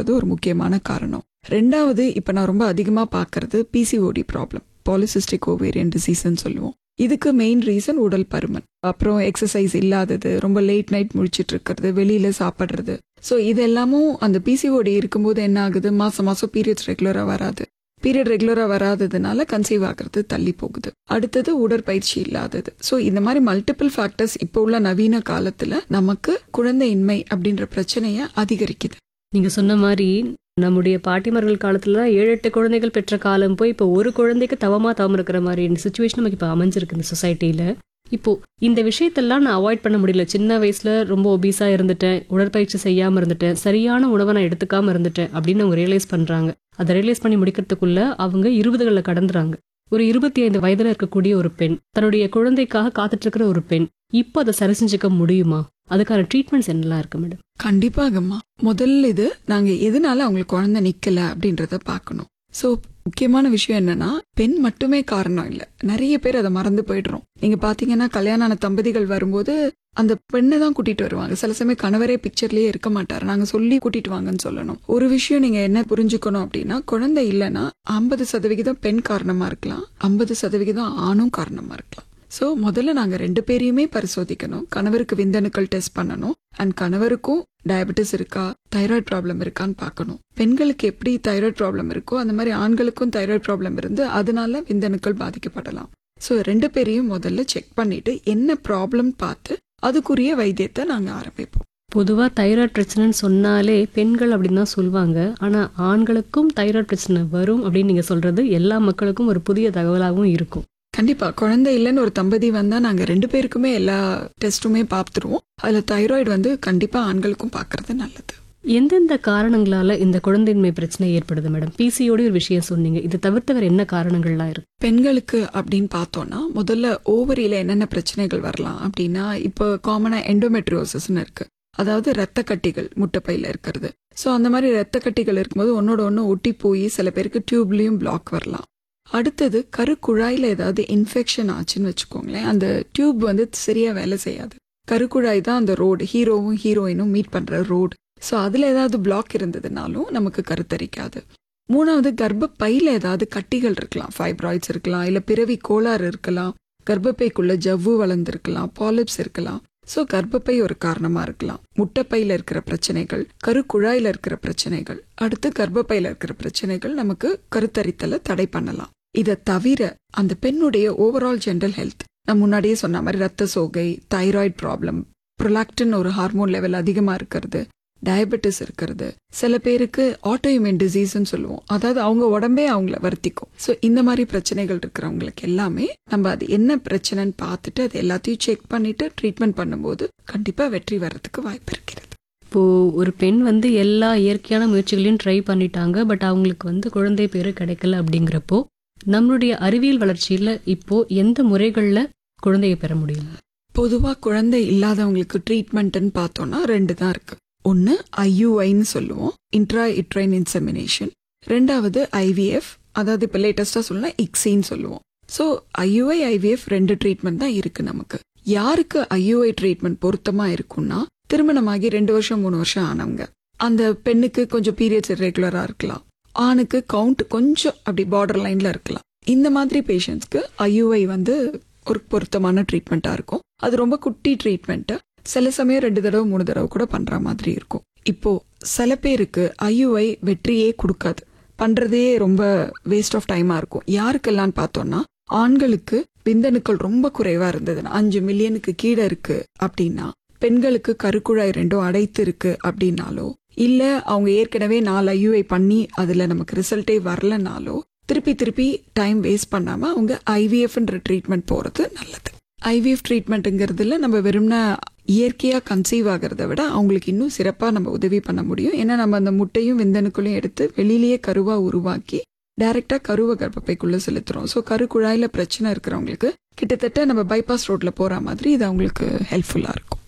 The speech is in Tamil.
இருக்கிறது ஒரு முக்கியமான காரணம் ரெண்டாவது இப்போ நான் ரொம்ப அதிகமாக பார்க்கறது பிசிஓடி ப்ராப்ளம் பாலிசிஸ்டிக் ஓவேரியன் டிசீஸ்ன்னு சொல்லுவோம் இதுக்கு மெயின் ரீசன் உடல் பருமன் அப்புறம் எக்ஸசைஸ் இல்லாதது ரொம்ப லேட் நைட் முழிச்சிட்டு இருக்கிறது வெளியில சாப்பிட்றது ஸோ இதெல்லாமும் அந்த பிசிஓடி இருக்கும்போது என்ன ஆகுது மாசம் மாசம் பீரியட்ஸ் ரெகுலராக வராது பீரியட் ரெகுலராக வராததுனால கன்சீவ் ஆகிறது தள்ளி போகுது அடுத்தது உடற்பயிற்சி இல்லாதது ஸோ இந்த மாதிரி மல்டிபிள் ஃபேக்டர்ஸ் இப்போ உள்ள நவீன காலத்துல நமக்கு குழந்தையின்மை அப்படின்ற பிரச்சனையை அதிகரிக்குது நீங்க சொன்ன மாதிரி நம்முடைய பாட்டிமார்கள் காலத்துல ஏழு எட்டு குழந்தைகள் பெற்ற காலம் போய் இப்போ ஒரு குழந்தைக்கு தவமா தவம் இருக்கிற மாதிரி சுச்சுவேஷன் நமக்கு இப்போ அமைஞ்சிருக்கு இந்த சொசைட்டில இப்போ இந்த விஷயத்தெல்லாம் நான் அவாய்ட் பண்ண முடியல சின்ன வயசுல ரொம்ப ஒபீஸா இருந்துட்டேன் உடற்பயிற்சி செய்யாம இருந்துட்டேன் சரியான உணவை நான் எடுத்துக்காம இருந்துட்டேன் அப்படின்னு அவங்க ரியலைஸ் பண்றாங்க அதை ரியலைஸ் பண்ணி முடிக்கிறதுக்குள்ள அவங்க இருபதுகளை கடந்துறாங்க ஒரு இருபத்தி ஐந்து வயதுல இருக்கக்கூடிய ஒரு பெண் தன்னுடைய குழந்தைக்காக காத்துட்டு இருக்கிற ஒரு பெண் இப்போ அதை சரி செஞ்சுக்க முடியுமா அதுக்கான ட்ரீட்மெண்ட்ஸ் என்னெல்லாம் இருக்கு மேடம் கண்டிப்பாகம்மா முதல்ல இது நாங்க எதனால அவங்களுக்கு குழந்தை நிக்கல அப்படின்றத பார்க்கணும் ஸோ முக்கியமான விஷயம் என்னன்னா பெண் மட்டுமே காரணம் இல்லை நிறைய பேர் அதை மறந்து போயிடுறோம் நீங்க பாத்தீங்கன்னா கல்யாணம் ஆன தம்பதிகள் வரும்போது அந்த பெண்ணை தான் கூட்டிட்டு வருவாங்க சில சமயம் கணவரே பிக்சர்லயே இருக்க மாட்டார் நாங்க சொல்லி கூட்டிட்டு வாங்கன்னு சொல்லணும் ஒரு விஷயம் நீங்க என்ன புரிஞ்சுக்கணும் அப்படின்னா குழந்தை இல்லைன்னா ஐம்பது சதவிகிதம் பெண் காரணமா இருக்கலாம் ஐம்பது சதவிகிதம் ஆணும் காரணமா இருக்கலாம் ஸோ முதல்ல நாங்கள் ரெண்டு பேரையுமே பரிசோதிக்கணும் கணவருக்கு விந்தணுக்கள் டெஸ்ட் பண்ணணும் அண்ட் கணவருக்கும் டயபெட்டிஸ் இருக்கா தைராய்டு ப்ராப்ளம் இருக்கான்னு பார்க்கணும் பெண்களுக்கு எப்படி தைராய்டு ப்ராப்ளம் இருக்கோ அந்த மாதிரி ஆண்களுக்கும் தைராய்டு ப்ராப்ளம் இருந்து அதனால விந்தணுக்கள் பாதிக்கப்படலாம் ஸோ ரெண்டு பேரையும் முதல்ல செக் பண்ணிட்டு என்ன ப்ராப்ளம் பார்த்து அதுக்குரிய வைத்தியத்தை நாங்கள் ஆரம்பிப்போம் பொதுவா தைராய்டு பிரச்சனைன்னு சொன்னாலே பெண்கள் அப்படின்னு தான் சொல்லுவாங்க ஆனா ஆண்களுக்கும் தைராய்டு பிரச்சனை வரும் அப்படின்னு நீங்க சொல்றது எல்லா மக்களுக்கும் ஒரு புதிய தகவலாகவும் இருக்கும் கண்டிப்பா குழந்தை இல்லைன்னு ஒரு தம்பதி வந்தா நாங்க ரெண்டு பேருக்குமே எல்லா டெஸ்ட்டுமே பார்த்துருவோம் அதுல தைராய்டு வந்து கண்டிப்பா ஆண்களுக்கும் பார்க்கறது நல்லது எந்தெந்த காரணங்களால இந்த குழந்தையின்மை பிரச்சனை ஏற்படுது மேடம் பிசியோட ஒரு விஷயம் சொன்னீங்க இது தவிர்த்து வேற என்ன காரணங்கள்லாம் இருக்கு பெண்களுக்கு அப்படின்னு பார்த்தோம்னா முதல்ல ஓவரியில என்னென்ன பிரச்சனைகள் வரலாம் அப்படின்னா இப்போ காமனா எண்டோமெட்ரியோசிஸ்னு இருக்கு அதாவது ரத்த கட்டிகள் முட்டைப்பையில இருக்கிறது ஸோ அந்த மாதிரி ரத்த கட்டிகள் இருக்கும்போது ஒன்னோட ஒன்று ஒட்டி போய் சில பேருக்கு டியூப்லயும் பிளாக் வரலாம் அடுத்தது கருக்குழாயில ஏதாவது இன்ஃபெக்ஷன் ஆச்சுன்னு வச்சுக்கோங்களேன் அந்த டியூப் வந்து சரியா வேலை செய்யாது கருக்குழாய் தான் அந்த ரோடு ஹீரோவும் ஹீரோயினும் மீட் பண்ற ரோடு ஸோ அதுல ஏதாவது பிளாக் இருந்ததுனாலும் நமக்கு கருத்தரிக்காது மூணாவது கர்ப்பப்பையில ஏதாவது கட்டிகள் இருக்கலாம் ஃபைப்ராய்ட்ஸ் இருக்கலாம் இல்ல பிறவி கோளாறு இருக்கலாம் கர்ப்பப்பைக்குள்ள ஜவ்வு வளர்ந்துருக்கலாம் பாலிப்ஸ் இருக்கலாம் ஸோ கர்ப்பப்பை ஒரு காரணமா இருக்கலாம் முட்டைப்பையில இருக்கிற பிரச்சனைகள் கருக்குழாயில இருக்கிற பிரச்சனைகள் அடுத்து கர்ப்பப்பையில இருக்கிற பிரச்சனைகள் நமக்கு கருத்தரித்தலை தடை பண்ணலாம் இதை தவிர அந்த பெண்ணுடைய ஓவரால் ஜென்ரல் ஹெல்த் நான் முன்னாடியே சொன்ன மாதிரி ரத்த சோகை தைராய்டு ப்ராப்ளம் ப்ரொலாக்டின் ஒரு ஹார்மோன் லெவல் அதிகமா இருக்கிறது டயபெட்டிஸ் இருக்கிறது சில பேருக்கு ஆட்டோஇம்யூன் டிசீஸ்ன்னு சொல்லுவோம் அதாவது அவங்க உடம்பே அவங்கள வருத்திக்கும் ஸோ இந்த மாதிரி பிரச்சனைகள் இருக்கிறவங்களுக்கு எல்லாமே நம்ம அது என்ன பிரச்சனைன்னு பார்த்துட்டு அது எல்லாத்தையும் செக் பண்ணிட்டு ட்ரீட்மெண்ட் பண்ணும்போது கண்டிப்பா வெற்றி வர்றதுக்கு வாய்ப்பு இருக்கிறது இப்போ ஒரு பெண் வந்து எல்லா இயற்கையான முயற்சிகளையும் ட்ரை பண்ணிட்டாங்க பட் அவங்களுக்கு வந்து குழந்தை பேரு கிடைக்கல அப்படிங்கிறப்போ நம்மளுடைய அறிவியல் வளர்ச்சியில இப்போ எந்த முறைகள்ல குழந்தையை பெற முடியும் பொதுவா குழந்தை இல்லாதவங்களுக்கு ட்ரீட்மெண்ட்னு பார்த்தோம்னா ரெண்டு தான் இருக்கு ஒன்று ஐயுஐன்னு சொல்லுவோம் இன்ட்ரா இட்ரைன் இன்செமினேஷன் ரெண்டாவது ஐவிஎஃப் அதாவது இப்போ லேட்டஸ்டாக சொல்லலாம் இக்ஸின்னு சொல்லுவோம் ஸோ ஐயுஐ ஐவிஎஃப் ரெண்டு ட்ரீட்மெண்ட் தான் இருக்கு நமக்கு யாருக்கு ஐயுஐ ட்ரீட்மெண்ட் பொருத்தமா இருக்கும்னா திருமணமாகி ரெண்டு வருஷம் மூணு வருஷம் ஆனவங்க அந்த பெண்ணுக்கு கொஞ்சம் பீரியட்ஸ் ரெகுலராக இருக்கலாம் ஆணுக்கு கவுண்ட் கொஞ்சம் அப்படி பார்டர் லைன்ல இருக்கலாம் இந்த மாதிரி பேஷண்ட்ஸ்க்கு ஐயுஐ வந்து ஒரு பொருத்தமான ட்ரீட்மெண்ட்டாக இருக்கும் அது ரொம்ப குட்டி ட்ரீட்மெண்ட்டு சில சமயம் ரெண்டு தடவை மூணு தடவை கூட பண்ற மாதிரி இருக்கும் இப்போ சில பேருக்கு ஐயுஐ வெற்றியே கொடுக்காது பண்றதே ரொம்ப வேஸ்ட் ஆஃப் டைமா இருக்கும் யாருக்கெல்லாம் பார்த்தோம்னா ஆண்களுக்கு விந்தணுக்கள் ரொம்ப குறைவா இருந்ததுன்னா அஞ்சு மில்லியனுக்கு கீழே இருக்கு அப்படின்னா பெண்களுக்கு கருக்குழாய் ரெண்டும் அடைத்து இருக்கு அப்படின்னாலோ இல்ல அவங்க ஏற்கனவே நாலு ஐயுஐ பண்ணி அதுல நமக்கு ரிசல்ட்டே வரலனாலோ திருப்பி திருப்பி டைம் வேஸ்ட் பண்ணாம அவங்க ஐவிஎஃப்ன்ற ட்ரீட்மெண்ட் போறது நல்லது ஐவிஎஃப் ட்ரீட்மெண்ட்டுங்கிறதுல நம்ம வெறும்னா இயற்கையா கன்சீவ் ஆகிறத விட அவங்களுக்கு இன்னும் சிறப்பா நம்ம உதவி பண்ண முடியும் ஏன்னா நம்ம அந்த முட்டையும் விந்தணுக்களையும் எடுத்து வெளியிலேயே கருவா உருவாக்கி டைரக்டா கருவை கர்ப்பப்பைக்குள்ள செலுத்துறோம் ஸோ கரு குழாயில பிரச்சனை இருக்கிறவங்களுக்கு கிட்டத்தட்ட நம்ம பைபாஸ் ரோட்ல போற மாதிரி இது அவங்களுக்கு ஹெல்ப்ஃபுல்லா இருக்கும்